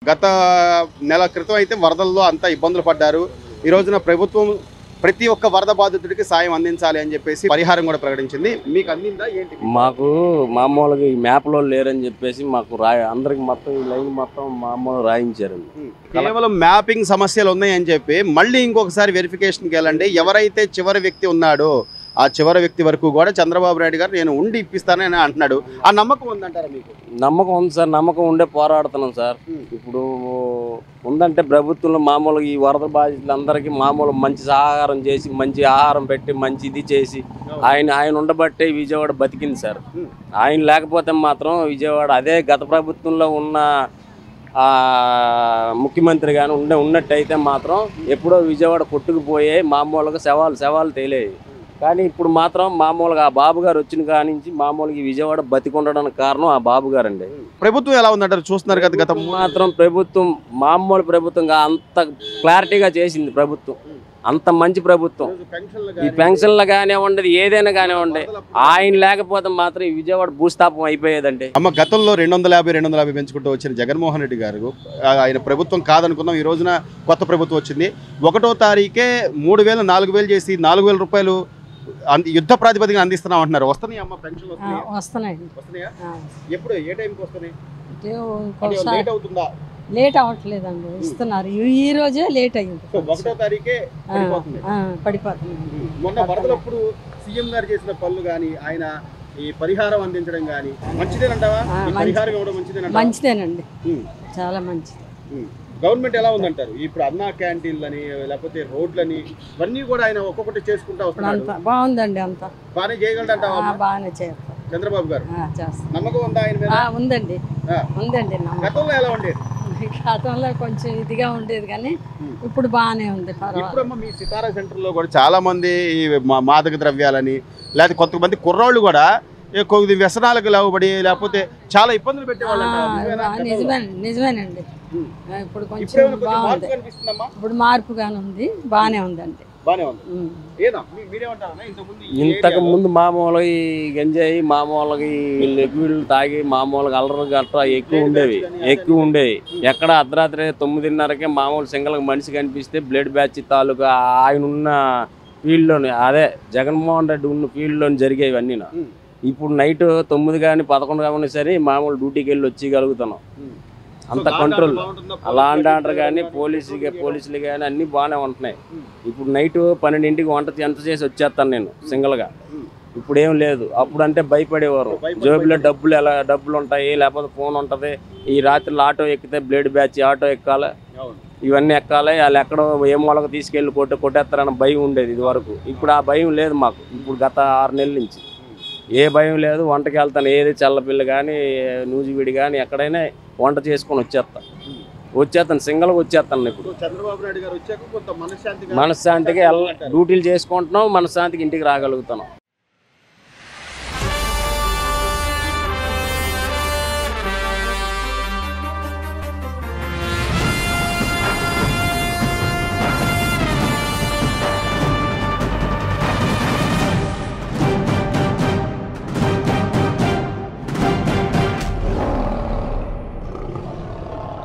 గత నెల క్రితం అయితే వరదల్లో అంతా ఇబ్బందులు పడ్డారు ఈ రోజున ప్రభుత్వం ప్రతి ఒక్క వరద బాధితుడికి సాయం అందించాలి అని చెప్పేసి పరిహారం కూడా ప్రకటించింది మీకు అందిందా ఏంటి మాకు మామూలుగా ఈ మ్యాప్లో లేరని చెప్పేసి మాకు రాయ అందరికి మొత్తం ఈ లైన్ మొత్తం మామూలు రాయించారండి కేవలం మ్యాపింగ్ సమస్యలు ఉన్నాయని చెప్పి మళ్ళీ ఇంకొకసారి వెరిఫికేషన్కి వెళ్ళండి ఎవరైతే చివరి వ్యక్తి ఉన్నాడో ఆ చివరి వ్యక్తి వరకు కూడా చంద్రబాబు నాయుడు గారు నేను ఉండి ఇప్పిస్తానని అంటున్నాడు ఆ నమ్మకం ఉందంటారా మీకు నమ్మకం ఉంది సార్ నమ్మకం ఉండే పోరాడుతున్నాం సార్ ఇప్పుడు ఉందంటే ప్రభుత్వంలో మామూలుగా ఈ వరద బాధితులందరికీ మామూలు మంచి సహకారం చేసి మంచి ఆహారం పెట్టి మంచి ఇది చేసి ఆయన ఆయన ఉండబట్టే విజయవాడ బతికింది సార్ Hmm. ఆయన లేకపోతే మాత్రం విజయవాడ అదే గత ప్రభుత్వంలో ఉన్న ఆ, ముఖ్యమంత్రి కానీ ఉండే ఉన్నట్టయితే మాత్రం ఎప్పుడో విజయవాడ కొట్టుకుపోయే మామూలుగా శవాలు శవాలు తేలేవి కానీ ఇప్పుడు మాత్రం మామూలుగా ఆ బాబు గారు వచ్చిన కాడి నుంచి మామూలుగా ఈ విజయవాడ బతికుండడానికి కారణం ఆ బాబు గారండి ప్రభుత్వం ఎలా ఉందంటారు చూస్తున్నారు కదా గత మాత్రం ప్రభుత్వం మామూలు ప్రభుత్వంగా అంత క్లారిటీగా చేసింది ప్రభుత్వం అంత మంచి ప్రభుత్వం ఈ పెన్షన్లు కానివ్వండి ఏదైనా కానివ్వండి ఆయన లేకపోతే మాత్రం ఈ విజయవాడ భూస్థాపం అయిపోయేదండి అమ్మ గతంలో రెండు వందల యాభై రెండు వందల యాభై పెంచుకుంటూ వచ్చిన జగన్మోహన్ రెడ్డి గారు ఆ, ఆయన ప్రభుత్వం కాదనుకున్నాం ఈ రోజున కొత్త ప్రభుత్వం వచ్చింది ఒకటో తారీఖే మూడు వేలు నాలుగు వేలు చేసి నాలుగు వేల రూపాయలు అంది- యుద్ధ ప్రాతిపదికన అందిస్తున్నాం అంటున్నారు వస్తున్నాయి అమ్మ పెన్షన్ ఆ, వస్తున్నాయండి వస్తున్నాయా ఆ, ఎప్పుడు ఏ టైంకి వస్తున్నాయి అంటే అంటే ఒక్కోసారి లేట్ అవుతుందా లేట్ అవ్వట్లేదండి ఇస్తున్నారు ఈ- ఈ రోజే లేట్ అయ్యింది సో ఒకటో తారీఖే ఆ, పడిపోతుంది ఆ, పడిపోతుంది మొన్న వరదలప్పుడు సీఎం గారు చేసిన పనులు కానీ ఆయన ఈ పరిహారం అందించడం కానీ మంచిదేనంటావా ఆ, ఈ మంచి- పరిహారం ఇవ్వడం మంచిదేనంటావా మంచిదేనండి ఉమ్. చాలా మంచిది ఉమ్. గవర్నమెంట్ ఎలా ఉందంటారు ఇప్పుడు అన్నా క్యాంటీన్లని లేకపోతే రోడ్లని ఇవన్నీ కూడా ఆయన ఒక్కొక్కటి చేసుకుంటా ఇప్పుడు వస్తున్నాడు అంతా బాగుందండి అంతా బాగానే చేయగలడంటావా ఆ, అమ్మ? బాగానే చేస్తారు చంద్రబాబు గారు ఆ, చేస్తారు నమ్మకం ఉందా ఆయన మీద ఆ, ఉందండి ఆ. ఉందండి నమ్మకం గతంలో ఎలా ఉండేది గతంలో కొంచెం ఇదిగా ఉండేది కానీ ఇప్పుడు బాగానే ఉంది పర్వాలేదు ఇప్పుడమ్మ మీ సితారా సెంటర్ లో కూడా చాలా మంది ఈ మా- మాదక ద్రవ్యాలని లేకపోతే కొంతమంది కుర్రోళ్ళు కూడా ఏ కొద్ది వ్యసనాలకు లావుబడి లేకపోతే చాలా ఇబ్బందులు పెట్టేవాళ్ళు ఆ, నిజమేనండి నిజమేనండి ఉమ్. ఆ, ఇప్పుడు కొంచెం ఇప్పుడేమైనా కొంచెం బాగుంది మార్పు కనిపిస్తుందమ్మా ఇప్పుడు మార్పుగానే ఉంది బాగానే ఉందండి బానే ఉంది ఉమ్. ఏనా మీ- మీరేమంటారన్నా ఇంతకుముందు ఈ ఇంతకు ఏరియాలో- ముందు మామూలుగా ఈ గంజాయి మామూలుగా ఈ లిక్విడ్లు తాగి మామూలుగా అల్లరి గట్రా ఎక్కువ ఉండేవి ఎక్కువ ఉండేవి ఎక్కడ అర్ధరాత్రి తొమ్మిదిన్నరకే మామూలు సింగల్ మనిషి కనిపిస్తే బ్లడ్ బ్యాచ్ తాలూకా ఆయన ఉన్న ఫీల్డ్లోనే అదే జగన్మోహన్ రెడ్డి ఉన్న ఫీల్డ్లోనే జరిగేవి అన్నీ ఉమ్. ఇప్పుడు నైట్ తొమ్మిది కానీ పదకొండు కానీ సరే మామూలు డ్యూటీకి వెళ్ళి వచ్చి ఉమ్. అంత సో కంట్రోల్ లాంటి బాగుంటుందా? అలాంటి ఆర్డర్ కానీ పోలీసు పోలీసులు కానీ అన్నీ బాగానే ఉంటున్నాయి ఇప్పుడు నైట్ పన్నెండింటికి వంట ఎంత చేసి వచ్చేస్తాను నేను సింగిల్గా ఉమ్. ఇప్పుడు ఏం లేదు అప్పుడు అంటే భయపడేవారు భయపడి- జేబులో డబ్బులు ఎలా డబ్బులు ఉంటాయి లేకపోతే ఫోన్ ఉంటుంది ఈ రాత్రి ఆటో ఎక్కితే బ్లేడ్ బ్యాచ్ ఆటో ఎక్కాలి అవును. ఇవన్నీ ఎక్కాలి వాళ్ళు ఎక్కడో ఏ మూలకు తీసుకెళ్ళి కొట్ట కొట్టేస్తారన్న భయం ఉండేది ఇది వరకు ఇప్పుడు ఆ భయం లేదు మాకు ఇప్పుడు గత ఆరు నెలల నుంచి ఏ భయం లేదు వంటకి వెళ్తాను ఏది చల్లపిల్ల కానీ నూజివీడి కానీ ఎక్కడైనా వంట చేసుకొని వచ్చేస్తా వచ్చేస్తాను సింగల్గా వచ్చేస్తాను ఇప్పుడు సో చంద్రబాబు నాయుడు గారు వచ్చాక కొంత మనశ్శాంతిగా మనశ్శాంతిగా ఎల్ల డ్యూటీలు చేసుకుంటున్నాం మనశ్శాంతికి ఇంటికి రాగలుగుతున్నాం